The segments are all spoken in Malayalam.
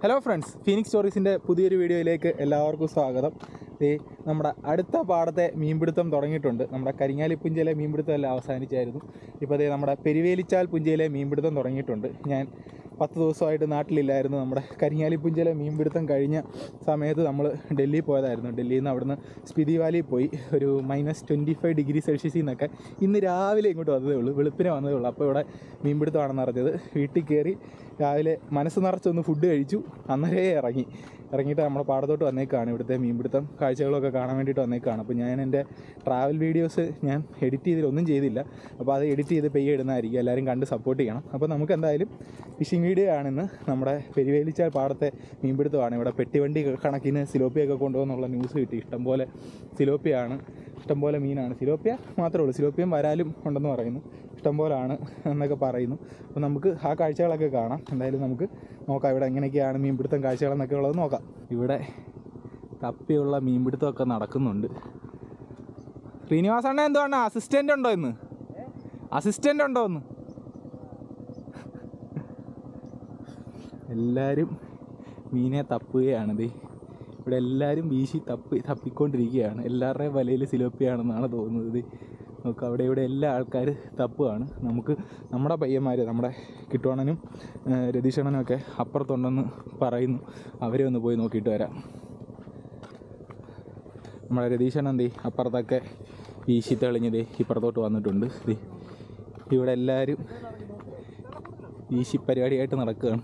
ഹലോ ഫ്രണ്ട്സ് ഫീനിക്സ് സ്റ്റോറീസിൻ്റെ പുതിയൊരു വീഡിയോയിലേക്ക് എല്ലാവർക്കും സ്വാഗതം ദേ നമ്മുടെ അടുത്ത പാടത്തെ മീൻപിടുത്തം തുടങ്ങിയിട്ടുണ്ട് നമ്മുടെ കരിങ്ങാലി പുഞ്ചയിലെ മീൻപിടുത്തം എല്ലാം അവസാനിച്ചായിരുന്നു ഇപ്പോൾ ദേ നമ്മുടെ പെരുവേലിച്ചാൽ പുഞ്ചയിലെ മീൻപിടുത്തം തുടങ്ങിയിട്ടുണ്ട് ഞാൻ പത്ത് ദിവസമായിട്ട് നാട്ടിലില്ലായിരുന്നു നമ്മുടെ കരിങ്ങാലി പുഞ്ചയിലെ മീൻപിടുത്തം കഴിഞ്ഞ സമയത്ത് നമ്മൾ ഡൽഹി പോയതായിരുന്നു ഡൽഹിയിൽ നിന്ന് അവിടുന്ന് സ്പിതി വാലിയിൽ പോയി ഒരു മൈനസ് ട്വൻറ്റി ഫൈവ് ഡിഗ്രി സെൽഷ്യസിൽ നിന്നൊക്കെ ഇന്ന് രാവിലെ ഇങ്ങോട്ട് വന്നതേ ഉള്ളൂ വെളുപ്പിനെ വന്നതേ ഉള്ളൂ അപ്പോൾ ഇവിടെ മീൻപിടുത്തമാണെന്ന് അറിഞ്ഞത് വീട്ടിൽ കയറി രാവിലെ മനസ്സ് നിറച്ചൊന്ന് ഫുഡ് കഴിച്ചു അന്നേരേ ഇറങ്ങി ഇറങ്ങിയിട്ട് നമ്മുടെ പാടത്തോട്ട് വന്നേക്കാണ് ഇവിടുത്തെ മീൻപിടുത്തം കാഴ്ചകളൊക്കെ കാണാൻ വേണ്ടിയിട്ട് വന്നേക്കാണ് അപ്പോൾ ഞാൻ എൻ്റെ ട്രാവൽ വീഡിയോസ് ഞാൻ എഡിറ്റ് ചെയ്തിട്ടൊന്നും ചെയ്തില്ല അപ്പോൾ അത് എഡിറ്റ് ചെയ്ത് പെയ്യ ഇടുന്നതായിരിക്കും എല്ലാവരും കണ്ട് സപ്പോർട്ട് ചെയ്യണം അപ്പോൾ നമുക്ക് എന്തായാലും ഫിഷിംഗ് വീഡിയോ ആണെന്ന് നമ്മുടെ പെരുവേലിച്ചാൽ പാടത്തെ മീൻപിടുത്തമാണ് ഇവിടെ പെട്ടിവണ്ടി കണക്കിന് സിലോപ്പിയൊക്കെ കൊണ്ടുപോകുന്നുള്ള ന്യൂസ് കിട്ടി ഇഷ്ടംപോലെ സിലോപ്പിയാണ് ഇഷ്ടംപോലെ മീനാണ് സിലോപ്പിയ മാത്രമേ ഉള്ളൂ സിലോപ്പിയും വരാലും ഉണ്ടെന്ന് പറയുന്നു ഇഷ്ടംപോലാണ് എന്നൊക്കെ പറയുന്നു അപ്പോൾ നമുക്ക് ആ കാഴ്ചകളൊക്കെ കാണാം എന്തായാലും നമുക്ക് നോക്കാം ഇവിടെ എങ്ങനെയൊക്കെയാണ് മീൻപിടുത്തം കാഴ്ചകളെന്നൊക്കെ ഉള്ളത് നോക്കാം ഇവിടെ തപ്പിയുള്ള മീൻപിടുത്തമൊക്കെ നടക്കുന്നുണ്ട് ശ്രീനിവാസണ്ണ എന്തുവാണ് അസിസ്റ്റൻ്റ് ഉണ്ടോ ഇന്ന് അസിസ്റ്റൻ്റ് ഉണ്ടോ ഇന്ന് എല്ലാവരും മീനെ തപ്പുകയാണ് ദേ ഇവിടെ എല്ലാവരും വീശി തപ്പി തപ്പിക്കൊണ്ടിരിക്കുകയാണ് എല്ലാവരുടെയും വലയിൽ സിലോപ്പിയാണെന്നാണ് തോന്നുന്നത് ദേ നോക്ക് അവിടെ ഇവിടെ എല്ലാ ആൾക്കാർ തപ്പുകയാണ് നമുക്ക് നമ്മുടെ പയ്യന്മാർ നമ്മുടെ കിട്ടുവാണനും രതീഷണനും ഒക്കെ അപ്പുറത്തുണ്ടെന്ന് പറയുന്നു അവരെ ഒന്ന് പോയി നോക്കിയിട്ട് വരാം നമ്മുടെ രതീഷണൻ ദേ അപ്പുറത്തൊക്കെ വീശി തെളിഞ്ഞ് ദേ ഇപ്പുറത്തോട്ട് വന്നിട്ടുണ്ട് ദേ ഇവിടെ എല്ലാവരും വീശി പരിപാടിയായിട്ട് നടക്കുകയാണ്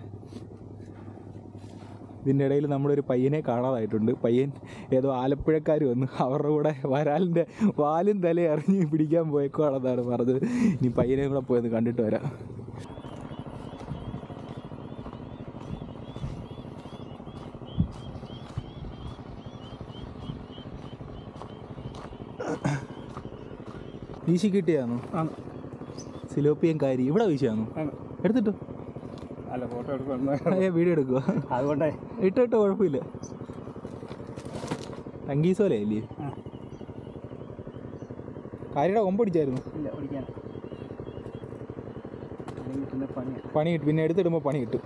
ഇതിൻ്റെ ഇടയിൽ നമ്മളൊരു പയ്യനെ കാണാതായിട്ടുണ്ട് പയ്യൻ ഏതോ ആലപ്പുഴക്കാർ വന്ന് അവരുടെ കൂടെ വരാലിൻ്റെ വാലും തലയും അറിഞ്ഞ് പിടിക്കാൻ പോയേക്കുവാണെന്നാണ് പറഞ്ഞത് ഇനി പയ്യനെ കൂടെ പോയെന്ന് കണ്ടിട്ട് വരാം വീശി കിട്ടിയാന്നോ ആണ് സിലോപ്പിയൻ കാരി ഇവിടെ വീശിയാന്നോ ആണ് എടുത്തിട്ടോ അല്ല ഫോട്ടോ എടുക്കുന്ന ഏ വീഡിയോ എടുക്കുക അതുകൊണ്ടേ ഇട്ടോ ഇട്ടോ കുഴപ്പമില്ല ടങ്കീസോലെ അല്ലേ ആ. കാരിയുടെ കൊമ്പടിച്ചായിരുന്നു ഇല്ല ഓടിക്കാൻ അല്ലെങ്കിൽ പിന്നെ പണിയാണ് പണി കിട്ടും പിന്നെ എടുത്തിടുമ്പോൾ പണി കിട്ടും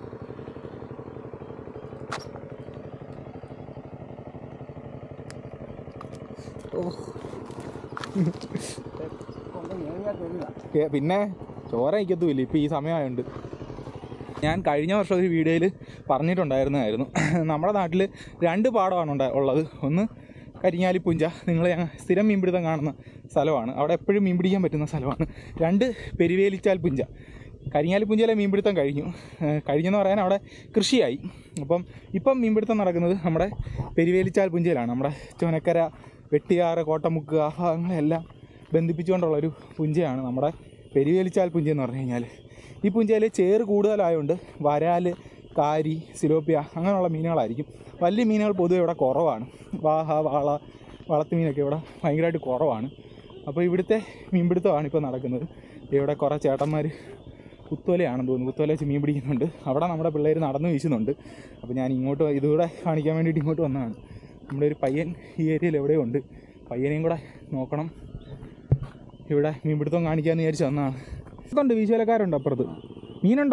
കൊണ്ട് ഏറിയാൽ തരിക ഏ, പിന്നെ ചോര നിൽക്കത്തുമില്ല ഇപ്പോൾ ഈ സമയമായുണ്ട് ഞാൻ കഴിഞ്ഞ വർഷം ഒരു വീഡിയോയിൽ പറഞ്ഞിട്ടുണ്ടായിരുന്നതായിരുന്നു നമ്മുടെ നാട്ടിൽ രണ്ട് പാടമാണ് ഉണ്ടാ ഉള്ളത് ഒന്ന് കരിങ്ങാലിപ്പുഞ്ച നിങ്ങൾ ഞങ്ങൾ സ്ഥിരം മീൻപിടുത്തം കാണുന്ന സ്ഥലമാണ് അവിടെ എപ്പോഴും മീൻ പിടിക്കാൻ പറ്റുന്ന സ്ഥലമാണ് രണ്ട് പെരുവേലിച്ചാൽ പുഞ്ച കരിങ്ങാലിപ്പുഞ്ചയിലെ മീൻപിടുത്തം കഴിഞ്ഞു ഏഹ് കഴിഞ്ഞെന്ന് പറയാൻ അവിടെ കൃഷിയായി അപ്പം ഇപ്പം മീൻപിടുത്തം നടക്കുന്നത് നമ്മുടെ പെരുവേലിച്ചാൽ പുഞ്ചയിലാണ് നമ്മുടെ ചുനക്കര വെട്ടിയാറ് കോട്ടമുക്ക് ആ ഭാഗങ്ങളെല്ലാം ബന്ധിപ്പിച്ചുകൊണ്ടുള്ളൊരു പുഞ്ചയാണ് നമ്മുടെ പെരുവേലിച്ചാൽ പുഞ്ച എന്ന് പറഞ്ഞു കഴിഞ്ഞാൽ ഈ പുഞ്ചയിൽ ചേറ് കൂടുതലായതുകൊണ്ട് വരാൽ കാരി സിലോപ്പിയ അങ്ങനെയുള്ള മീനുകളായിരിക്കും വലിയ മീനുകൾ പൊതുവെ ഇവിടെ കുറവാണ് വാഹ വാള വളർത്തു മീനൊക്കെ ഇവിടെ ഭയങ്കരമായിട്ട് കുറവാണ് അപ്പോൾ ഇവിടുത്തെ മീൻപിടുത്തമാണ് ഇപ്പോൾ നടക്കുന്നത് ഇവിടെ കുറേ ചേട്ടന്മാർ കുത്തോലയാണെന്ന് തോന്നുന്നു കുത്തോല വെച്ച് മീൻ പിടിക്കുന്നുണ്ട് അവിടെ നമ്മുടെ പിള്ളേർ നടന്നു വീശുന്നുണ്ട് അപ്പോൾ ഞാൻ ഇങ്ങോട്ട് വ- ഇതുകൂടെ കാണിക്കാൻ വേണ്ടിയിട്ട് ഇങ്ങോട്ട് വന്നതാണ് നമ്മുടെ ഒരു പയ്യൻ ഈ ഏരിയയിൽ എവിടെയോ ഉണ്ട് പയ്യനെയും കൂടെ നോക്കണം ഇവിടെ മീൻപിടുത്തം കാണിക്കാമെന്ന് വിചാരിച്ച് വന്നതാണ് ഉണ്ട് വീശുവലക്കാരുണ്ട് അപ്പുറത്ത് മീനുണ്ടോ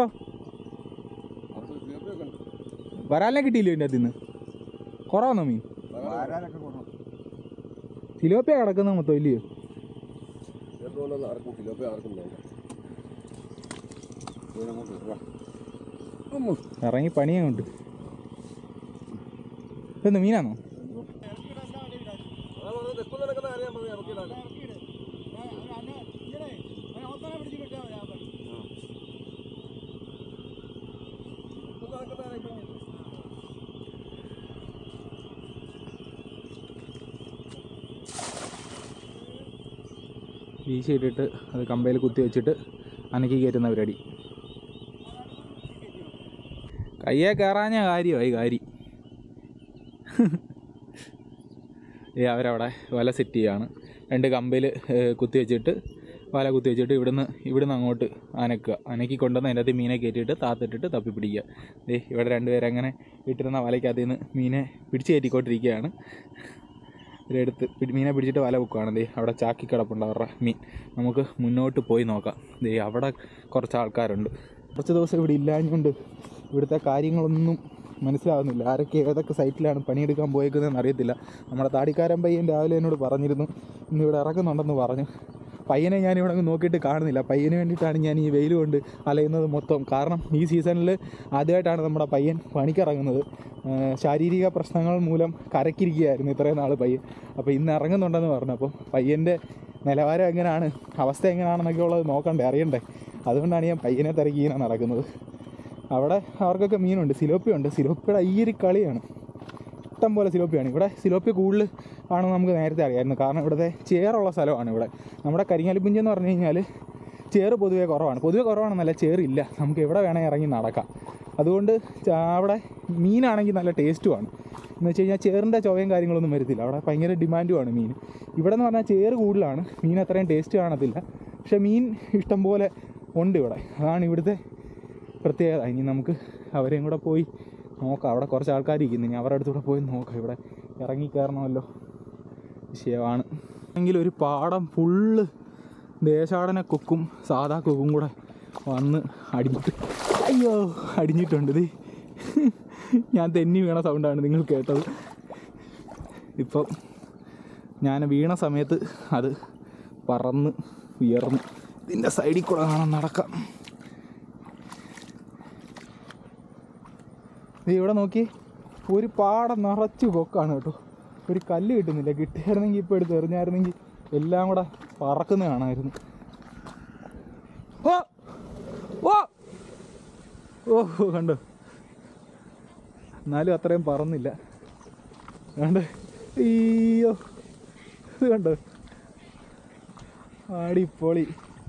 വരാലിനെ കിട്ടിയില്ലോ ഇതിൻ്റെ അകത്ത് നിന്ന് കുറവാണോ മീൻ വരാനൊക്കെ കൊടുക്കും സിലോപ്പിയ കിടക്കുന്ന മൊത്തം ഇല്ലയോ ആർക്കും കിലോപ്പേ ആർക്കും വേണ്ട ഇറങ്ങി പണിയുണ്ട് ഇതെന്ത് മീനാണോ വീശിയിട്ടിട്ട് അത് കമ്പയിൽ കുത്തി വെച്ചിട്ട് അനക്കി കയറ്റുന്ന പരിപാടി കയ്യെ കയറാഞ്ഞ കാര്യമായി കാരി ഏ അവരവിടെ വല സെറ്റ് ചെയ്യാണ് രണ്ട് കമ്പയിൽ കുത്തി വെച്ചിട്ട് വല കുത്തി വെച്ചിട്ട് ഇവിടുന്ന് ഇവിടുന്ന് അങ്ങോട്ട് അനക്കുക അനക്കി കൊണ്ടുവന്ന് അതിൻ്റെ അകത്ത് മീനെ കയറ്റിയിട്ട് താത്തിട്ടിട്ട് തപ്പി പിടിക്കുക ദേ ഇവിടെ രണ്ടുപേരങ്ങനെ ഇട്ടിരുന്ന വലയ്ക്കകത്ത് നിന്ന് മീനെ പിടിച്ച് കയറ്റിക്കൊണ്ടിരിക്കുകയാണ് ഇവരെടുത്ത് പിടി- മീനെ പിടിച്ചിട്ട് വല വെക്കുകയാണ് ദേ അവിടെ ചാക്കി കിടപ്പുണ്ട് അവരുടെ മീൻ നമുക്ക് മുന്നോട്ട് പോയി നോക്കാം ദേ അവിടെ കുറച്ച് ആൾക്കാരുണ്ട് കുറച്ച് ദിവസം ഇവിടെ ഇല്ലാഞ്ഞുകൊണ്ട് ഇവിടുത്തെ കാര്യങ്ങളൊന്നും മനസ്സിലാവുന്നില്ല ആരൊക്കെ ഏതൊക്കെ സൈറ്റിലാണ് പണിയെടുക്കാൻ പോയേക്കുന്നതെന്ന് അറിയത്തില്ല നമ്മുടെ താടിക്കാരൻ പയ്യൻ രാവിലെ എന്നോട് പറഞ്ഞിരുന്നു ഇന്ന് ഇവിടെ ഇറങ്ങുന്നുണ്ടെന്ന് പറഞ്ഞു പയ്യനെ ഞാൻ ഇവിടെ അങ്ങ് നോക്കിയിട്ട് കാണുന്നില്ല പയ്യന് വേണ്ടിയിട്ടാണ് ഞാൻ ഈ വെയിൽ കൊണ്ട് അലയുന്നത് മൊത്തം കാരണം ഈ സീസണിൽ ആദ്യമായിട്ടാണ് നമ്മുടെ പയ്യൻ പണിക്കിറങ്ങുന്നത് ആ, ശാരീരിക പ്രശ്നങ്ങൾ മൂലം കരക്കിരിക്കുകയായിരുന്നു ഇത്രയും നാൾ പയ്യൻ അപ്പോൾ ഇന്ന് ഇറങ്ങുന്നുണ്ടെന്ന് പറഞ്ഞു അപ്പോൾ പയ്യൻ്റെ നിലവാരം എങ്ങനെയാണ് അവസ്ഥ എങ്ങനെയാണെന്നൊക്കെ ഉള്ളത് നോക്കണ്ടേ അറിയണ്ടേ അതുകൊണ്ടാണ് ഞാൻ പയ്യനെ തിരക്കി ഇങ്ങനെ നടക്കുന്നത് അവിടെ അവർക്കൊക്കെ മീനുണ്ട് സിലോപ്പിയുണ്ട് സിലോപ്പിയുടെ ഈ ഒരു കളിയാണ് ഇഷ്ടം പോലെ സിലോപ്പിയാണ് ഇവിടെ സിലോപ്പി കൂടുതൽ ആണെന്ന് നമുക്ക് നേരത്തെ അറിയാമായിരുന്നു കാരണം ഇവിടുത്തെ ചേറുള്ള സ്ഥലമാണ് ഇവിടെ നമ്മുടെ കരിങ്ങാലിപ്പുഞ്ചി എന്ന് പറഞ്ഞു കഴിഞ്ഞാൽ ചേറ് പൊതുവേ കുറവാണ് പൊതുവേ കുറവാണെന്നല്ല ചേറില്ല നമുക്ക് എവിടെ വേണമെങ്കിൽ ഇറങ്ങി നടക്കാം അതുകൊണ്ട് ചാ- അവിടെ മീനാണെങ്കിൽ നല്ല ടേസ്റ്റുമാണ് എന്ന് വെച്ച് കഴിഞ്ഞാൽ ചേറിൻ്റെ ചൊവയും കാര്യങ്ങളൊന്നും വരത്തില്ല അവിടെ ഭയങ്കര ഡിമാൻഡുമാണ് മീൻ ഇവിടെ എന്ന് പറഞ്ഞാൽ ചേറ് കൂടുതലാണ് മീൻ അത്രയും ടേസ്റ്റ് കാണത്തില്ല പക്ഷേ മീൻ ഇഷ്ടം പോലെ ഉണ്ട് ഇവിടെ അതാണ് ഇവിടുത്തെ പ്രത്യേകത ഇനി നമുക്ക് അവരെയും കൂടെ പോയി നോക്കാം അവിടെ കുറച്ച് ആൾക്കാർ ഇരിക്കുന്നു ഇനി അവരുടെ അടുത്തൂടെ പോയി നോക്കാം ഇവിടെ ഇറങ്ങി കയറണമല്ലോ വിഷയമാണ് എങ്കിൽ ഒരു പാടം ഫുള്ള് ദേശാടന കൊക്കും സാധാ കൊക്കും കൂടെ വന്ന് അടിഞ്ഞിട്ട് അയ്യോ അടിഞ്ഞിട്ടുണ്ട് ഇത് ഞാൻ തെന്നി വീണ സൗണ്ടാണ് നിങ്ങൾ കേട്ടത് ഇപ്പം ഞാൻ വീണ സമയത്ത് അത് പറന്ന് ഉയർന്നു ഇതിൻ്റെ സൈഡിൽ കൂടെ കാണാൻ നടക്കാം ദേ ഇവിടെ നോക്കി ഒരു പാടം നിറച്ച് കൊക്കാണ് കേട്ടോ ഒരു കല്ല് കിട്ടുന്നില്ല കിട്ടിയായിരുന്നെങ്കിൽ ഇപ്പോൾ എടുത്ത് എറിഞ്ഞായിരുന്നെങ്കിൽ എല്ലാം കൂടെ പറക്കുന്ന കാണാമായിരുന്നു ഓ ഓ ഓ കണ്ടോ എന്നാലും അത്രയും പറന്നില്ല കണ്ടോ അയ്യോ ഇത് കണ്ടോ അടിപൊളി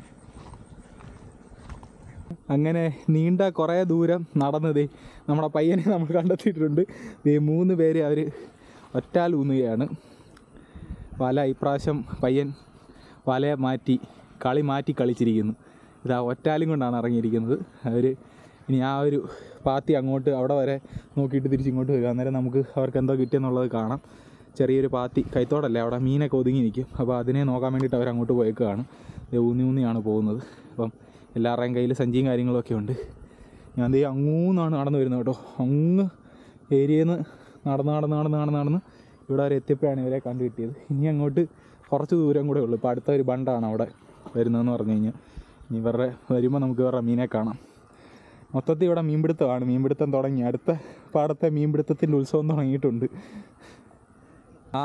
അങ്ങനെ നീണ്ട കുറേ ദൂരം നടന്നതേ നമ്മുടെ പയ്യനെ നമ്മൾ കണ്ടെത്തിയിട്ടുണ്ട് ദേ മൂന്ന് പേര് അവർ ഒറ്റാൽ ഊന്നുകയാണ് വല ഇപ്രാവശ്യം പയ്യൻ വലയെ മാറ്റി കളി മാറ്റി കളിച്ചിരിക്കുന്നു ഇതാ ഒറ്റാലും കൊണ്ടാണ് ഇറങ്ങിയിരിക്കുന്നത് അവർ ഇനി ആ ഒരു പാത്തി അങ്ങോട്ട് അവിടെ വരെ നോക്കിയിട്ട് തിരിച്ചിങ്ങോട്ട് വരും അന്നേരം നമുക്ക് അവർക്ക് എന്തോ കിട്ടിയെന്നുള്ളത് കാണാം ചെറിയൊരു പാത്തി കൈത്തോടല്ലേ അവിടെ മീനൊക്കെ ഒതുങ്ങി നിൽക്കും അപ്പോൾ അതിനെ നോക്കാൻ വേണ്ടിയിട്ട് അവർ അങ്ങോട്ട് പോയേക്കാണ് ദേ ഊന്നി ഊന്നിയാണ് പോകുന്നത് അപ്പം എല്ലാവരുടെയും കയ്യിൽ സഞ്ചിയും കാര്യങ്ങളൊക്കെ ഉണ്ട് ഞാൻ ദേ അങ്ങൂന്നാണ് നടന്നു വരുന്നത് കേട്ടോ അങ്ങ് ഏരിയയിൽ നിന്ന് നടന്ന് നടന്ന് നടന്ന് നടന്ന് നടന്ന് ഇവിടെ വരെ എത്തിയപ്പോഴാണ് ഇവരെ കണ്ടു കിട്ടിയത് ഇനി അങ്ങോട്ട് കുറച്ച് ദൂരം കൂടെ ഉള്ളൂ ഇപ്പോൾ അടുത്ത ഒരു ബണ്ടാണ് അവിടെ വരുന്നതെന്ന് പറഞ്ഞു കഴിഞ്ഞാൽ ഇനി ഇവരുടെ വരുമ്പോൾ നമുക്ക് ഇവരുടെ മീനെ കാണാം മൊത്തത്തിൽ ഇവിടെ മീൻപിടുത്തമാണ് മീൻപിടുത്തം തുടങ്ങി അടുത്ത പാടത്തെ മീൻപിടുത്തത്തിൻ്റെ ഉത്സവം തുടങ്ങിയിട്ടുണ്ട് ആ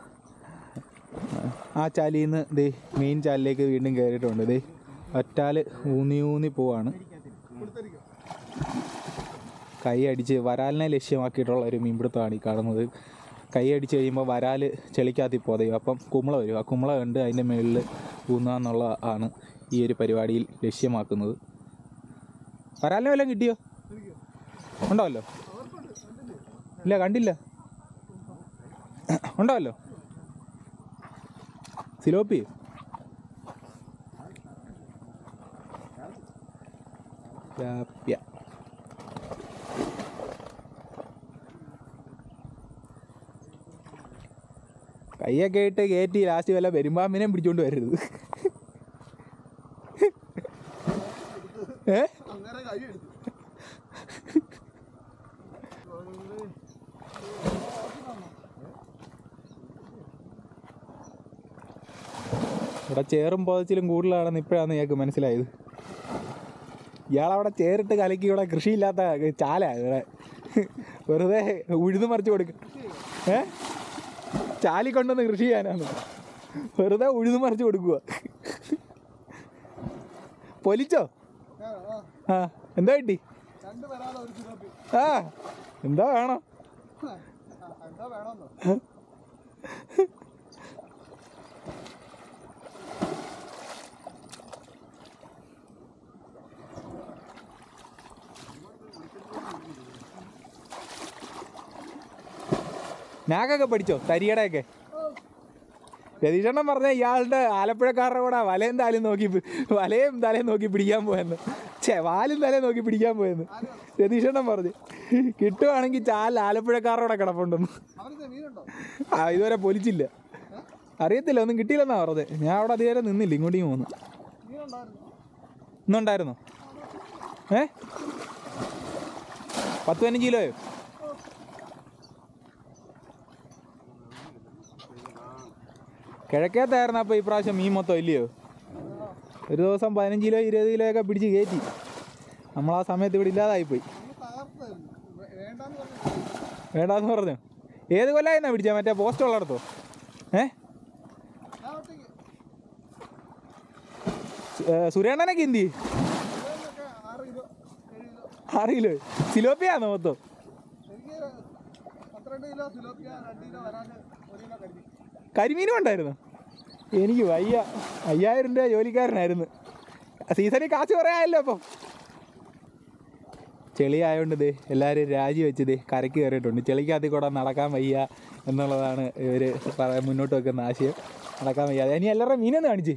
ആ ചാലിയിൽ നിന്ന് ദേ മെയിൻ ചാലിലേക്ക് വീണ്ടും കയറിയിട്ടുണ്ട് ദേ ഒറ്റാല് ഊന്നി ഊന്നി പോവാണ് കൈ അടിച്ച് വരാലിനെ ലക്ഷ്യമാക്കിയിട്ടുള്ള ഒരു മീൻപിടുത്തമാണ് ഈ കാണുന്നത് കൈ അടിച്ച് കഴിയുമ്പോൾ വരാൽ ചെളിക്കകത്ത് പോതയും അപ്പം കുമ്പള വരും ആ കുമ്പള കണ്ട് അതിൻ്റെ മുകളിൽ ഊന്നുക എന്നുള്ള ആണ് ഈ ഒരു പരിപാടിയിൽ ലക്ഷ്യമാക്കുന്നത് വരാലിനെ വല്ലതും കിട്ടിയോ ഉണ്ടാവല്ലോ ഇല്ല കണ്ടില്ല ഉണ്ടാവല്ലോ സിലോപ്പി ലാപ്യ കൈയൊക്കെ ഇട്ട് കയറ്റി ലാസ്റ്റ് വല്ല പെരുമ്പാമ്പിനെയും പിടിച്ചോണ്ട് വരരുത് ഏ ഇവിടെ ചേറും പോതച്ചിലും കൂടുതലാണെന്ന് ഇപ്പോഴാണ് ഞങ്ങൾക്ക് മനസ്സിലായത് ഇയാളവിടെ ചേറിട്ട് കലക്കി ഇവിടെ കൃഷിയില്ലാത്ത ചാല ഇവിടെ വെറുതെ ഉഴുതു മറിച്ച് കൊടുക്ക ഏ ചാലി കൊണ്ടുവന്ന് കൃഷി ചെയ്യാനാണ് വെറുതെ ഉഴുതു മറിച്ച് കൊടുക്കുക പൊലിച്ചോ ആ എന്താ കിട്ടി രണ്ട് വരാതെ ഒരു സിലോപ്പി ആ എന്താ വേണം എന്താ വേണമെന്നോ നാക്കൊക്കെ പഠിച്ചോ തരികടയൊക്കെ രതീഷണ്ണൻ പറഞ്ഞ ഇയാളുടെ ആലപ്പുഴക്കാരുടെ കൂടെ വലയും താലും നോക്കി പി- വലയും തലയും നോക്കി പിടിക്കാൻ പോയെന്ന് ഛേ വാലും തലയും നോക്കി പിടിക്കാൻ പോയെന്ന് രതീഷണ്ണൻ പറഞ്ഞു കിട്ടുവാണെങ്കിൽ ചാൽ ആലപ്പുഴക്കാരുടെ കൂടെ കിടപ്പുണ്ടെന്ന് അവനത്തെ മീനുണ്ടോ ആ ഇതുവരെ പൊലിച്ചില്ല അറിയത്തില്ല ഒന്നും കിട്ടിയില്ലെന്നാ പറഞ്ഞത് ഞാൻ അവിടെ അതുവരെ നിന്നില്ല ഇങ്ങോട്ടേക്ക് പോന്നു മീനുണ്ടായിരുന്നു ഇന്നുണ്ടായിരുന്നോ ഏ പത്ത് പതിനഞ്ച് കിലോയോ കിഴക്കേത്തായിരുന്നു അപ്പോൾ ഈ പ്രാവശ്യം മീൻ മൊത്തം ഇല്ലയോ ഒരു ദിവസം പതിനഞ്ച് കിലോ ഇരുപത് കിലോ ഒക്കെ പിടിച്ച് കയറ്റി നമ്മൾ ആ സമയത്ത് ഇവിടെ ഇല്ലാതായിപ്പോയി നമ്മൾ തകർത്തായിരുന്നു വേ- വേണ്ടാന്ന് പറഞ്ഞു വേണ്ടാന്ന് പറഞ്ഞു ഏത് കൊല്ലായിരുന്നാ പിടിച്ചാൽ മറ്റേ പോസ്റ്റ് ഉള്ളിടത്തോ ഏ ഞാൻ ഒറ്റയ്ക്ക് സുരേണ്ണനൊക്കെ എന്തി ഇവരിലൊക്കെ ആറ് കിലോ ഏഴ് കിലോ ആറ് കിലോ സിലോപ്പിയാന്നോ മൊത്തം എനിക്ക് പന്ത്രണ്ട് കിലോ സിലോപ്പിയ രണ്ട് കിലോ വരാന് ഒരു കിലോ കരുതി കരിമീനും ഉണ്ടായിരുന്നു എനിക്ക് വയ്യ അയ്യായിരം രൂപ ജോലിക്കാരനായിരുന്നു സീസണിൽ കാശ് പറയാമല്ലോ അപ്പം ചെളി ആയതുകൊണ്ട് ദേ എല്ലാവരും രാജി വെച്ച് ദേ കരയ്ക്ക് കയറിയിട്ടുണ്ട് ചെളിക്കകത്തിൽ കൂടെ നടക്കാൻ വയ്യ എന്നുള്ളതാണ് ഇവർ പറയാൻ മുന്നോട്ട് വെക്കുന്ന ആശയം നടക്കാൻ വയ്യ ഇനി എല്ലാവരുടെ മീനൊന്ന് കാണിച്ച്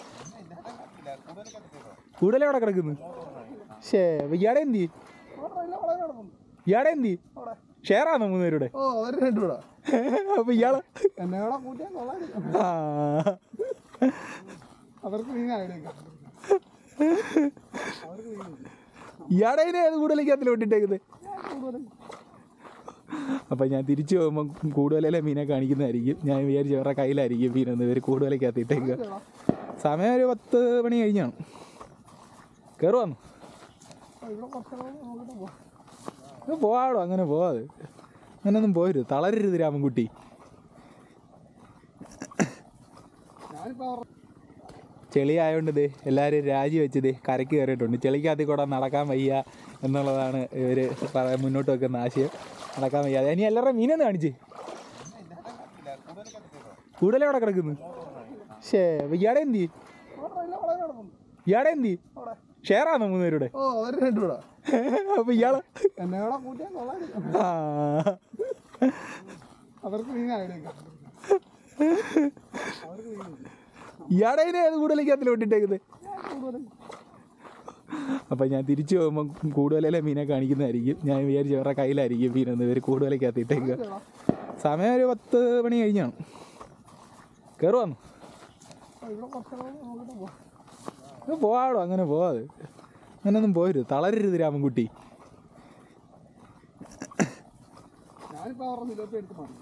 കൂടുതൽ അവിടെ കിടക്കുന്നു ഷേ ഇയാടെ എന്തി ഓർഡർ ഇല്ല വളരെ കിടക്കുന്നു ഇയാടെ എന്തി അവിടെ ഷെയർ ആണോ മൂന്നുപേരുടെ ഓ അവർ രണ്ടുകൂടാ അപ്പൊ ഇയാള് എന്നെ കൂടെ കൂട്ടിയാൽ കൊള്ളാം ആ അവർക്ക് മീനായിടേക്കാം അവർക്ക് മീൻ ഇയാടെ ഏത് കൂടുതലേക്കകത്തിൽ വിട്ടിട്ടേക്കുന്നത് കൂടുതൽ അപ്പം ഞാൻ തിരിച്ചു പോകുമ്പോൾ കൂടുതലെ മീനെ കാണിക്കുന്നതായിരിക്കും ഞാൻ വിചാരിച്ചു അവരുടെ കയ്യിലായിരിക്കും മീനൊന്ന് ഇവർ കൂടുതലേക്കകത്ത് ഇട്ടേക്കുക സമയം ഒരു പത്ത് മണി കഴിഞ്ഞാണ് കയറുവാന്നു ഇവിടെ കുറച്ചൊക്കെ നോക്കിട്ട് പോവാം പോവാടോ അങ്ങനെ പോവാതെ അങ്ങനെയൊന്നും പോരുത് തളരരുത് രാമൻകുട്ടി ഞാനിപ്പോൾ അവർ ചെളി ആയതുകൊണ്ട് ദേ എല്ലാവരും രാജി വെച്ച് ദേ കരയ്ക്ക് കയറിയിട്ടുണ്ട് ചെളിക്കകത്തിൽ കൂടെ നടക്കാൻ വയ്യ എന്നുള്ളതാണ് ഇവർ പറയാൻ മുന്നോട്ട് വെക്കുന്ന ആശയം നടക്കാൻ വയ്യ ഇനി എല്ലാവരുടെ മീനൊന്ന് കാണിച്ച് കൂടുതൽ അവിടെ കിടക്കുന്നു ഷേ ഇയാടെ എന്തി ഓർഡർ ഇല്ല വളരെ കിടക്കുന്നു ഇയാടെ എന്തി അവിടെ ഷെയർ ആണോ മൂന്നുപേരുടെ ഓ അവർ രണ്ടുകൂടാ അപ്പൊ ഇയാള് എന്നെ കൂടെ കൂട്ടിയാൽ കൊള്ളാം ആ അവർക്ക് മീനായിടേക്കാം അവർക്ക് മീൻ ഇയാടെ ഏത് കൂടുതലേക്കകത്തിൽ വിട്ടിട്ടേക്കുന്നത് കൂടുതൽ അപ്പം ഞാൻ തിരിച്ചു പോകുമ്പോൾ കൂടുതലെ മീനെ കാണിക്കുന്നതായിരിക്കും ഞാൻ വിചാരിച്ചു അവരുടെ കയ്യിലായിരിക്കും മീനൊന്ന് ഇവർ കൂടുതലേക്കകത്ത് ഇട്ടേക്കുക സമയം ഒരു പത്ത് മണി കഴിഞ്ഞാണ് കയറുവാന്നു ഇവിടെ കുറച്ചൊക്കെ നോക്കിട്ട് പോവാം പോവാടോ അങ്ങനെ പോവാതെ അങ്ങനെയൊന്നും പോരുത് തളരരുത് രാമൻകുട്ടി ഞാനിപ്പോൾ അവരുടെ നിലോപ്പ് എടുത്ത് മാറി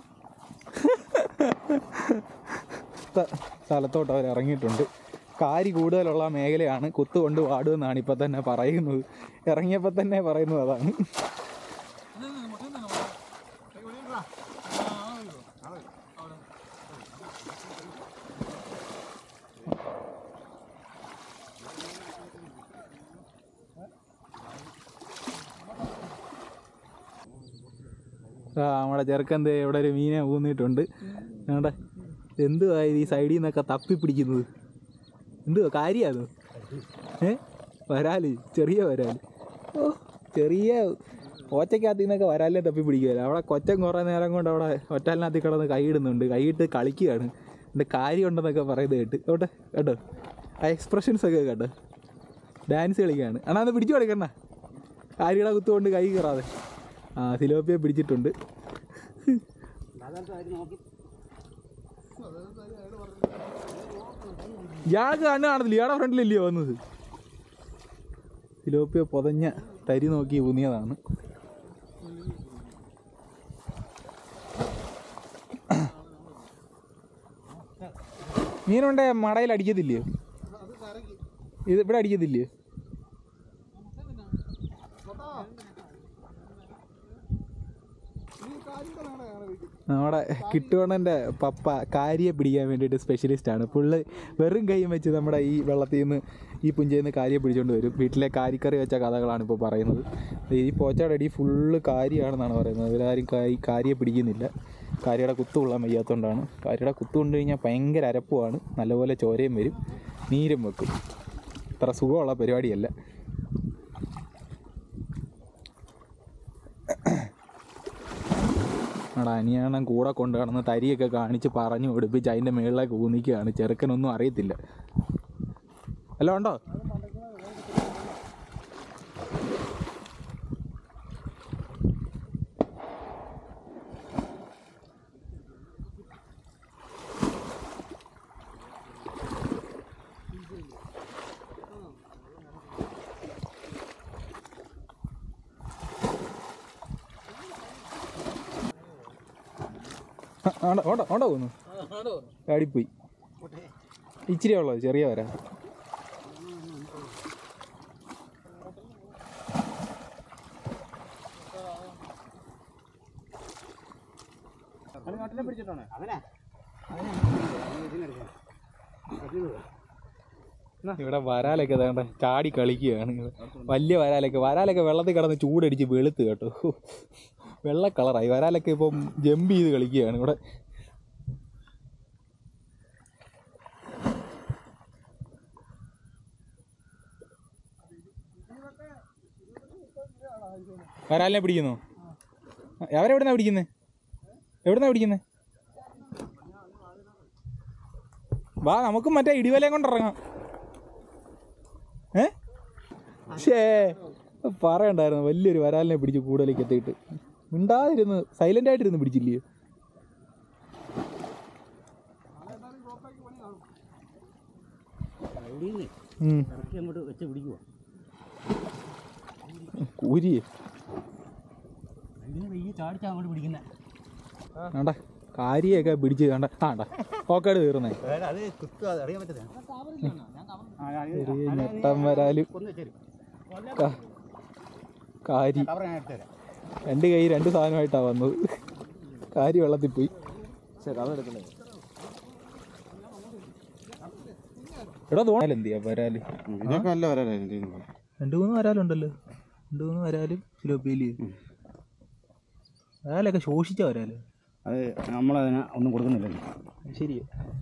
ത്ത- സ്ഥലത്തോട്ട് അവർ ഇറങ്ങിയിട്ടുണ്ട് കാരി കൂടുതലുള്ള മേഖലയാണ് കുത്തുകൊണ്ട് വാടുമെന്നാണ് ഇപ്പം തന്നെ പറയുന്നത് ഇറങ്ങിയപ്പോൾ തന്നെ പറയുന്നത് അതാണ് ആ നമ്മുടെ ചെറുക്കൻ ദേ ഇവിടെ ഒരു മീനെ ഊന്നിയിട്ടുണ്ട് ഞങ്ങളുടെ എന്തുവാ ഇത് ഈ സൈഡിൽ നിന്നൊക്കെ തപ്പി പിടിക്കുന്നത് എന്തുവാ കാര്യമാണ് ഏ വരാല് ചെറിയ വരാല് ഓ ചെറിയ ഓച്ചക്കകത്ത് നിന്നൊക്കെ വരാലിനെ തപ്പി പിടിക്കുകയല്ല അവിടെ കൊച്ചൻ കുറേ നേരം കൊണ്ട് അവിടെ ഒറ്റാലിനകത്ത് കിടന്ന് കൈയിടുന്നുണ്ട് കൈയിട്ട് കളിക്കുകയാണ് എൻ്റെ കാര്യമുണ്ടെന്നൊക്കെ പറയുന്നത് കേട്ട് കേട്ടോ കേട്ടോ ആ എക്സ്പ്രഷൻസ് ഒക്കെ കേട്ടോ ഡാൻസ് കളിക്കുകയാണ് അണ്ണാ അത് പിടിച്ചു കൊടുക്കണ്ണ കാര്യയുടെ കുത്തുകൊണ്ട് കൈ കയറാതെ ആ സിലോപ്പിയെ പിടിച്ചിട്ടുണ്ട് ഇയാൾക്ക് കണ്ണ് കാണത്തില്ല ഇയാളുടെ ഫ്രണ്ടിലല്ലയോ വന്നത് സിലോപ്പിയ പൊതഞ്ഞ തരി നോക്കി ഊന്നിയതാണ് മീനുണ്ടെ മടയിൽ അടിക്കത്തില്ലയോ അത് കരക്കി ഇത് ഇവിടെ അടിക്കത്തില്ലയോ ഈ കാര്യം തന്നെയാണ് ഞങ്ങളുടെ വീട്ടിൽ നമ്മുടെ കിട്ടുവണ്ണൻ്റെ പപ്പ കാരിയെ പിടിക്കാൻ വേണ്ടിയിട്ട് സ്പെഷ്യലിസ്റ്റാണ് പുള്ളി വെറും കൈയും വെച്ച് നമ്മുടെ ഈ വെള്ളത്തിൽ നിന്ന് ഈ പുഞ്ചയിൽ നിന്ന് കാരിയെ പിടിച്ചുകൊണ്ട് വരും വീട്ടിലെ കാരിക്കറി വെച്ച കഥകളാണ് ഇപ്പോൾ പറയുന്നത് ഈ പോച്ചയുടെ അടി ഫുള്ള് കാരിയാണെന്നാണ് പറയുന്നത് ഇവരാരും കാരി കാരിയെ പിടിക്കുന്നില്ല കാരിയുടെ കുത്തു കൊള്ളാൻ വയ്യാത്തതുകൊണ്ടാണ് കാരിയുടെ കുത്തു കൊണ്ട് കഴിഞ്ഞാൽ ഭയങ്കര അരപ്പുമാണ് നല്ലപോലെ ചോരയും വരും നീരും വെക്കും അത്ര സുഖമുള്ള പരിപാടിയല്ല നമ്മുടെ അനിയണ്ണൻ കൂടെ കൊണ്ട് കിടന്ന് തരിയൊക്കെ കാണിച്ച് പറഞ്ഞു കൊടുപ്പിച്ച് അതിൻ്റെ മുകളിലേക്ക് ഊന്നിക്കുകയാണ് ചെറുക്കനൊന്നും അറിയത്തില്ല അല്ല ഉണ്ടോ ഓണ്ട ഓണ്ട ഓണ്ട പോകുന്നു ചാടിപ്പോയി ഇച്ചിരി ഉള്ളത് ചെറിയ വര ഇവിടെ വരാലൊക്കെ വേണ്ട ചാടി കളിക്കുകയാണ് വലിയ വരാലൊക്കെ വരാലൊക്കെ വെള്ളത്തിൽ കിടന്ന് ചൂടടിച്ച് വെളുത്ത് കേട്ടോ വെള്ള കളറായി വരാലൊക്കെ ഇപ്പം ജമ്പ് ചെയ്ത് കളിക്കുകയാണ് ഇവിടെ വരാലിനെ പിടിക്കുന്നോ അവരെവിടുന്നാ പിടിക്കുന്നത് എവിടുന്നാ പിടിക്കുന്നത് വാ നമുക്കും മറ്റേ ഇടിവലയും കൊണ്ടിറങ്ങാം ഏ ഷേ പറയണ്ടായിരുന്നു വലിയൊരു വരാലിനെ പിടിച്ച് കൂടുതലേക്ക് എത്തിയിട്ട് മിണ്ടാതിരുന്ന് സൈലന്റ് ആയിട്ടിരുന്ന് പിടിച്ചില്ലയോ ഉം. അങ്ങോട്ട് വെച്ച് പിടിക്കുക കൂരിയെ അതിന് വെയ്യ ചാടിച്ചാ അങ്ങോട്ട് പിടിക്കുന്നത് വേണ്ട കാരിയൊക്കെ പിടിച്ച് കണ്ട ആണ്ട ഓക്കേട് തീർന്നേ അത് കുത്തുക അത് അറിയാൻ പറ്റില്ല ചെറിയ ഞെട്ടം വരാലും ഒന്ന് വെച്ചേരും കാ- കാരി കവർ ഞാൻ എടുത്തുതരാം രണ്ട് കൈ രണ്ട് സാധനമായിട്ടാ വന്നത് കാരി വെള്ളത്തിൽ പോയി കവർ എടുക്കണേ എടാ തോന്നലെന്തിയാ വരാല് ഇതൊക്കെ നല്ല വരാനാണ് രണ്ട് മൂന്ന് വരാലുണ്ടല്ലോ രണ്ട് മൂന്ന് വരാലും ഫിലോപ്പിയില് വരാലൊക്കെ ശോഷിച്ച വരാല് അത് നമ്മളതിന് ഒന്നും കൊടുക്കുന്നില്ലല്ലോ ശരിയാ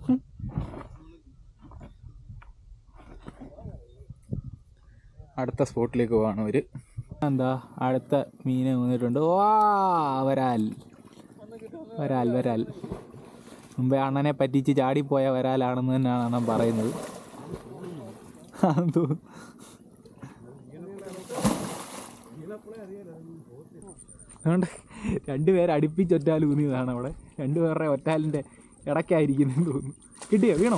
അടുത്ത സ്പോട്ടിലേക്ക് പോവാണ് അവര് എന്താ അടുത്ത മീനെ വന്നിട്ടുണ്ട് വാ വരാൽ വരാൽ വരാൽ മുമ്പേ അണ്ണനെ പറ്റിച്ച് ചാടിപ്പോയ വരാലാണെന്ന് തന്നെയാണ് അണ്ണൻ പറയുന്നത് അതെന്തോ അതുകൊണ്ട് രണ്ടുപേരെ അടുപ്പിച്ച് ഒറ്റാൽ ഊന്നിയതാണ് അവിടെ രണ്ടുപേരുടെ ഒറ്റാലിൻ്റെ ഇടയ്ക്കായിരിക്കുന്നെന്ന് തോന്നുന്നു കിട്ടിയോ വീണോ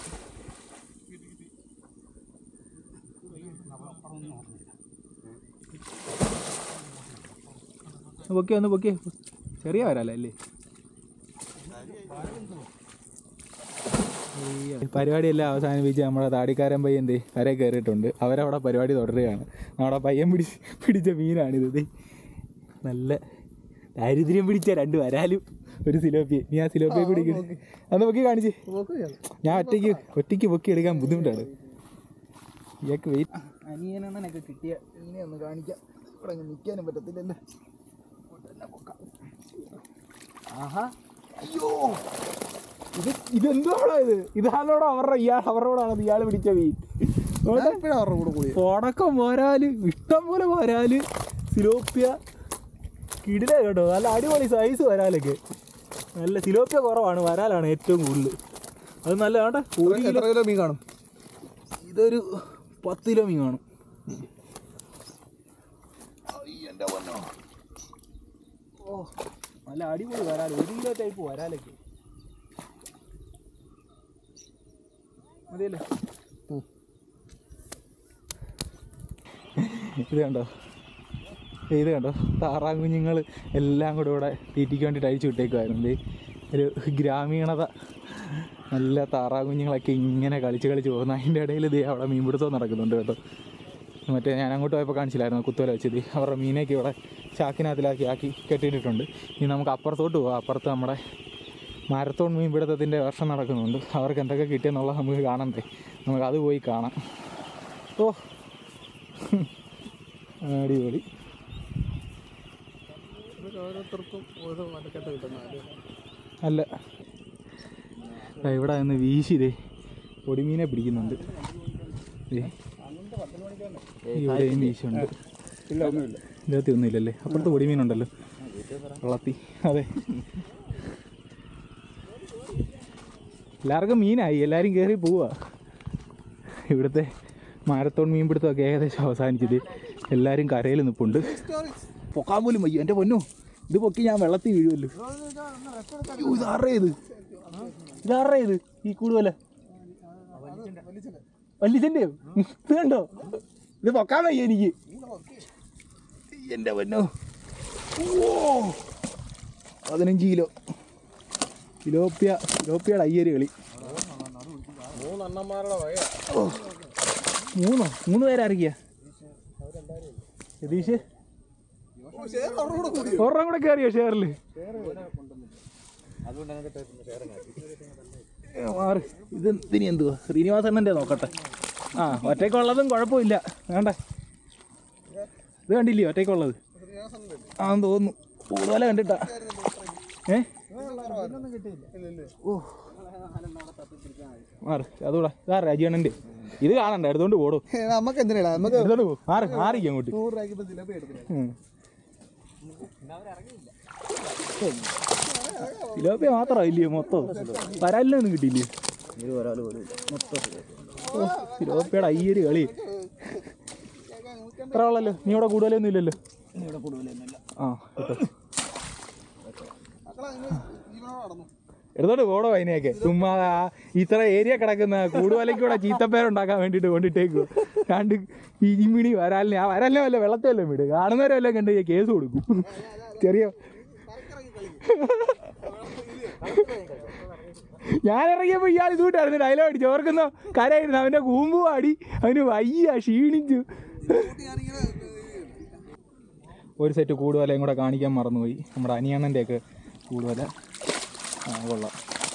പൊക്കി ഒന്ന് പൊക്കി ചെറിയ വരാലല്ലേ പരിപാടിയെല്ലാം അവസാനിപ്പിച്ച് നമ്മുടെ താടിക്കാരൻ പയ്യൻ ദേ കര കയറിയിട്ടുണ്ട് അവരവിടെ പരിപാടി തുടരുകയാണ് നമ്മുടെ പയ്യൻ പിടിച്ച് പിടിച്ച മീനാണിത് ദേ നല്ല ദാരിദ്ര്യം പിടിച്ച രണ്ട് വരാലും ഒരു സിലോപ്പിയെ നീ ആ സിലോപ്പിയെ പിടിക്കുന്നു അന്ന് പൊക്കി കാണിച്ച് ഞാൻ ഒറ്റയ്ക്ക് ഒറ്റയ്ക്ക് പൊക്കി എടുക്കാൻ ബുദ്ധിമുട്ടാണ് ഇയാൾക്ക് വെയിറ്റ് അനിയനെണ്ണനൊക്കെ കിട്ടിയ മീനെ ഒന്ന് കാണിക്കാം ഇവിടെ അങ്ങ് നിൽക്കാനും പറ്റത്തില്ലല്ലോ ആഹാ അയ്യോ ഇത് ഇതെന്തോടാ ഇത് ഇതാണോടോ അവരുടെ ഇയാൾ അവരോടാണ് ഇയാൾ പിടിച്ച മീൻ അവരുടെ കൂടെ കൂടി ഉടക്കം പോരാല് ഇഷ്ടം പോലെ പോരാല് സിലോപ്പിയ കിടില കേട്ടോ നല്ല അടിപൊളി സൈസ് വരാലൊക്കെ നല്ല സിലോപ്പിയ കുറവാണ് വരാലാണ് ഏറ്റവും കൂടുതൽ അത് നല്ല വേണ്ട ഒരു കിലോ എത്ര കിലോ മീൻ കാണും ഇതൊരു പത്ത് കിലോ മീൻ കാണും ഓ നല്ല അടിപൊളി വരാല് ഒരു കിലോ ടൈപ്പ് വരാലൊക്കെ മതിയല്ലേ ഇത് കണ്ടോ ഇത് കണ്ടോ താറാൻ കുഞ്ഞുങ്ങൾ എല്ലാം കൂടെ ഇവിടെ തീറ്റിക്ക് വേണ്ടിയിട്ട് അഴിച്ചു വിട്ടേക്കുമായിരുന്നു ദേ ഒരു ഗ്രാമീണത നല്ല താറാ കുഞ്ഞുങ്ങളൊക്കെ ഇങ്ങനെ കളിച്ച് കളിച്ച് പോകുന്നു അതിൻ്റെ ഇടയിൽ ദേ അവിടെ മീൻപിടുത്തം നടക്കുന്നുണ്ട് കേട്ടോ മറ്റേ ഞാൻ അങ്ങോട്ട് പോയപ്പോൾ കാണിച്ചില്ലായിരുന്നു കുത്തുവല വെച്ചത് അവരുടെ മീനൊക്കെ ഇവിടെ ചാക്കിനകത്തിലാക്കി ആക്കി കെട്ടിയിട്ടുണ്ട് ഇനി നമുക്ക് അപ്പുറത്തോട്ട് പോകാം അപ്പുറത്ത് നമ്മുടെ മാരത്തോൺ മീൻപിടുത്തത്തിൻ്റെ വർഷം നടക്കുന്നുണ്ട് അവർക്ക് എന്തൊക്കെ കിട്ടിയെന്നുള്ളത് നമുക്ക് കാണണ്ടേ നമുക്ക് അത് പോയി കാണാം ഓ അടിപൊളി ഓരോരുത്തർക്കും ഓരോ വടക്കട്ട കിട്ടുന്ന അല്ല ദാ ഇവിടെ നിന്ന് വീശിതേ പൊടിമീനെ പിടിക്കുന്നുണ്ട് ദേ. ഇവിടെയും വീശുണ്ട് ഇല്ല ഒന്നുമില്ല ഇതിനകത്ത് ഒന്നുമില്ലല്ലേ അപ്പുറത്ത് പൊടിമീനുണ്ടല്ലോ വെള്ളത്തി അതെ എല്ലാവർക്കും മീനായി എല്ലാവരും കയറി പോവാ ഇവിടുത്തെ മാരത്തോൺ മീൻപിടുത്തമൊക്കെ ഏകദേശം അവസാനിച്ചത് എല്ലാവരും കരയിൽ നിൽപ്പുണ്ട് പൊക്കാൻ പോലും വയ്യ എൻ്റെ പൊന്നു ഇത് പൊക്കി ഞാൻ വെള്ളത്തിൽ വീഴുമല്ലോ അയ്യോ, ഇതാരുടെ ഇത് ഇതാരുടെ ഇത് ഈ കൂടുതല വല്ലിച്ചൻ്റെയോ ഇത് കണ്ടോ ഇത് പൊക്കാൻ വയ്യ എനിക്ക് എൻ്റെ പൊന്നോ ഓ പതിനഞ്ച് കിലോ സിലോപ്പിയ സിലോപ്പിയുടെ അയ്യര് കളി മൂന്നെണ്ണന്മാരുടെ വക മൂന്നോ മൂന്ന് പേരായിരിക്കുക രതീഷ് ഒരെണ്ണം കൂടെ കയറിയോ ഷെയറിൽ മാറി ഇത് ഇതിനി എന്തുവാ ശ്രീനിവാസണ്ണൻ്റെ നോക്കട്ടെ ആ ഒറ്റയ്ക്കുള്ളതും കുഴപ്പമില്ല വേണ്ട ഇത് കണ്ടില്ലേ ഒറ്റയ്ക്കുള്ളത് ആ തോന്നുന്നു കൂടുതല കണ്ടിട്ടാ ഏ ഓ മാറി അതുകൂടെ ഇതാ രാജീവണ്ണൻ്റെ ഇത് കാണണ്ട എടുത്തോണ്ട് പോടും നമുക്ക് എന്തിനാ നമുക്ക് എടുത്തോണ്ട് പോ മാറി മാറിക്കും അങ്ങോട്ട് നൂറ് രൂപയ്ക്ക് ഇപ്പൊ ജിലേബി എടുത്തില്ല ഉം. സിലോപ്പിയ മാത്രമോ ഇല്ലയോ മൊത്തം പരാലിനൊന്നും കിട്ടിയില്ലേ ഓ സിലോപ്പിയുടെ അയ്യൊരു കളി എത്ര ഉള്ളല്ലോ നീ ഇവിടെ കൂടുതലൊന്നും ഇല്ലല്ലോ ആ കേട്ടോ മക്കളെ നിങ്ങൾ ജീവനോട് നടന്നു എടുത്തോട്ട് പോടോ അതിനെയൊക്കെ ചുമ്മാ ആ ഇത്ര ഏരിയ കിടക്കുന്ന കൂടുവലയ്ക്കൂടെ ചീത്തപ്പേരുണ്ടാക്കാൻ വേണ്ടിയിട്ട് കൊണ്ടിട്ടേക്കു രണ്ട് ഇരിമിണി വരാലിനെ ആ വരാലിനെ വല്ല വെള്ളത്തെ വല്ലതും വിട് കാണുന്നവരെല്ലാം കണ്ട് കഴിഞ്ഞാൽ കേസ് കൊടുക്കും ചെറിയ ഞാൻ ഇറങ്ങിയപ്പോൾ ഇയാൾ ഇതുകൂട്ടായിരുന്നു ഡയലോഗ് അടിച്ചു ഓർക്കുന്ന കരയായിരുന്നു അവൻ്റെ കൂമ്പ് പാടി അവന് വയ്യ ക്ഷീണിച്ചു ഒരു സെറ്റ് കൂടുവലയും കൂടെ കാണിക്കാൻ മറന്നുപോയി നമ്മുടെ അനിയണ്ണൻ്റെ ഒക്കെ കൂടുവല ആ കൊള്ളാം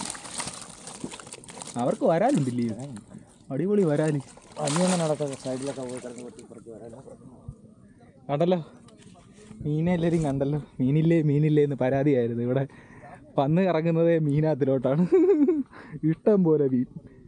അവർക്ക് വരാനുണ്ടില്ലേ അടിപൊളി വരാല് അന്യനടക്കം സൈഡിലൊക്കെ പോയി കിടന്ന് പൊട്ടി പുറത്ത് വരാൻ കണ്ടല്ലോ മീനെ എല്ലാവരും കണ്ടല്ലോ മീനില്ലേ മീനില്ലേ എന്ന് പരാതിയായിരുന്നു ഇവിടെ പന്ന് കറങ്ങുന്നത് മീനാത്തിലോട്ടാണ് ഇഷ്ടം പോലെ മീൻ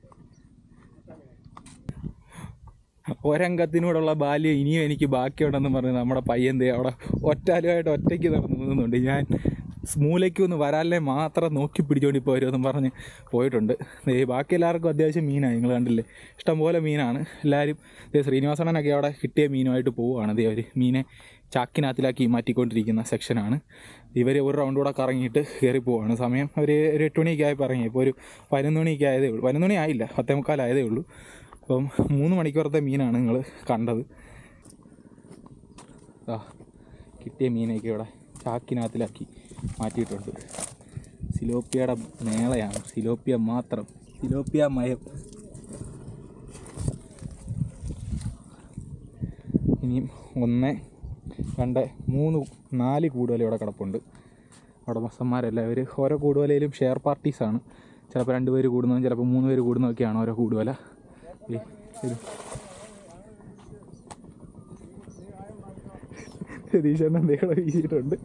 ഒരംഗത്തിനോടുള്ള ബാല്യം ഇനിയും എനിക്ക് ബാക്കിയുണ്ടെന്ന് പറഞ്ഞ് നമ്മുടെ പയ്യൻ ദേ അവിടെ ഒറ്റാലുമായിട്ട് ഒറ്റയ്ക്ക് നടന്നു നിന്നുണ്ട് ഞാൻ മൂലയ്ക്കൊന്ന് വരാലിനെ മാത്രം നോക്കി പിടിച്ചോണ്ട് ഇപ്പോൾ വരുമെന്നും പറഞ്ഞ് പോയിട്ടുണ്ട് ദേ ബാക്കി എല്ലാവർക്കും അത്യാവശ്യം മീനാണ് നിങ്ങൾ കണ്ടില്ലേ ഇഷ്ടംപോലെ മീനാണ് എല്ലാവരും ദേ ശ്രീനിവാസണനൊക്കെ അവിടെ കിട്ടിയ മീനുമായിട്ട് പോവുകയാണ് ദേ അവർ മീനെ ചാക്കിനകത്തിലാക്കി മാറ്റിക്കൊണ്ടിരിക്കുന്ന സെക്ഷനാണ് ഇവർ ഒരു റൗണ്ട് കൂടെ കറങ്ങിയിട്ട് കയറി പോവാണ് സമയം ഒരു ഒരു എട്ട് മണിയൊക്കെ ആയപ്പോൾ ഇറങ്ങി ഇപ്പോൾ ഒരു പതിനൊന്ന് മണിയൊക്കെ ആയതേ ഉള്ളൂ പതിനൊന്ന് മണി ആയില്ല പത്തേ മുക്കാലായതേ ഉള്ളൂ അപ്പം മൂന്ന് മണിക്കൂറത്തെ മീനാണ് നിങ്ങൾ കണ്ടത് ആ കിട്ടിയ മീനൊക്കെ ഇവിടെ ചാക്കിനകത്തിലാക്കി മാറ്റിയിട്ടുണ്ട് സിലോപ്പിയയുടെ മേളയാണ് സിലോപ്പിയ മാത്രം സിലോപ്പിയ മയം ഇനിയും ഒന്ന് രണ്ട് മൂന്ന് നാല് കൂടുവല ഇവിടെ കിടപ്പുണ്ട് ഉടമസ്ഥന്മാരെല്ലാം ഇവർ ഓരോ കൂടുവലയിലും ഷെയർ പാർട്ടീസാണ് ചിലപ്പോൾ രണ്ട് പേര് കൂടുന്നതും ചിലപ്പോൾ മൂന്ന് പേര് കൂടുന്നതൊക്കെയാണ് ഓരോ കൂടുവല ഏ, ഇത് രതീശണ്ണൻ എന്തെങ്കിലും വീശിയിട്ടുണ്ട്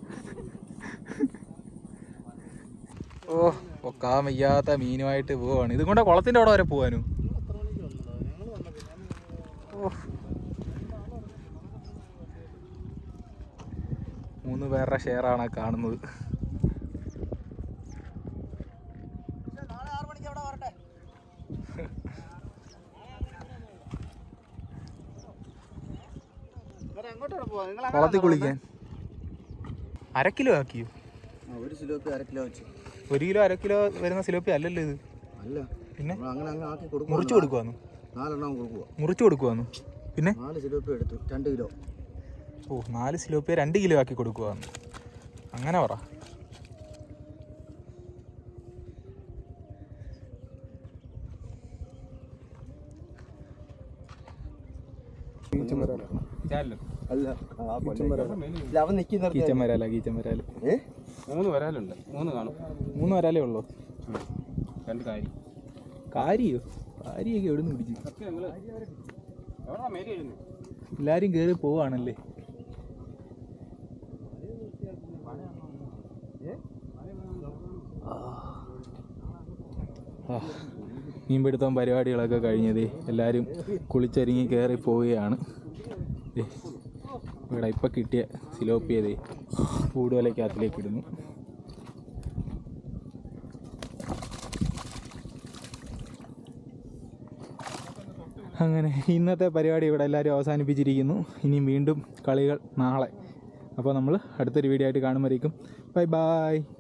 ഓ പൊക്കാൻ വയ്യാത്ത മീനുമായിട്ട് പോവാണ് ഇതും കൊണ്ട് കുളത്തിൻ്റെ അവിടെ വരെ പോവാനും ഓ മൂന്ന് പേരുടെ ഷെയറാണ് കാണുന്നത് നാളെ ആറ് മണിക്ക് അവിടെ വരട്ടെ എങ്ങോട്ടാണ് പോവാ നിങ്ങൾ കുളത്തിൽ കുളിക്കാൻ അര കിലോ ആക്കിയോ ഒരു സിലോപ്പി അര കിലോ വെച്ച് ഒരു കിലോ അര കിലോ വരുന്ന സിലോപ്പി അല്ലല്ലോ ഇത് അല്ല പിന്നെ നമ്മൾ അങ്ങനെ അങ്ങ് ആക്കി കൊടുക്കും മുറിച്ചു കൊടുക്കുവാന്നു നാലെണ്ണം കൊടുക്കുക മുറിച്ചു കൊടുക്കുവാന്നു പിന്നെ നാല് സിലോപ്പി എടുത്തു രണ്ട് കിലോ ഓ നാല് സിലോപ്പിയ രണ്ട് കിലോ ആക്കി കൊടുക്കുവാന്ന് അങ്ങനെ പറ അല്ല ആ ഇല്ല അവൻ നിൽക്കുന്ന കീച്ചൻ വരാല കീച്ചൻ വരാല് ഏ മൂന്ന് വരാലുണ്ട് മൂന്ന് കാണും മൂന്ന് വരാലേ ഉള്ളൂ രണ്ട് കാര്യം കാര്യയോ കാര്യയൊക്കെ എവിടെ നിന്ന് പിടിച്ചു സത്യം ഞങ്ങള് എവിടാ മേരി എഴുതുന്നത് എല്ലാരും കേറി പോവാണല്ലേ ആ, മീൻപിടുത്തം പരിപാടികളൊക്കെ കഴിഞ്ഞത് എല്ലാവരും കുളിച്ചൊരുങ്ങി കയറി പോവുകയാണ് ദേ, ഇവിടെ ഇപ്പം കിട്ടിയ സിലോപ്പിയതേ കൂടുവലക്കകത്തിലേക്ക് ഇടുന്നു അങ്ങനെ ഇന്നത്തെ പരിപാടി ഇവിടെ എല്ലാവരും അവസാനിപ്പിച്ചിരിക്കുന്നു ഇനിയും വീണ്ടും കളികൾ നാളെ അപ്പോൾ നമ്മൾ അടുത്തൊരു വീഡിയോ ആയിട്ട് കാണുമ്പോഴേക്കും ബൈ ബായ്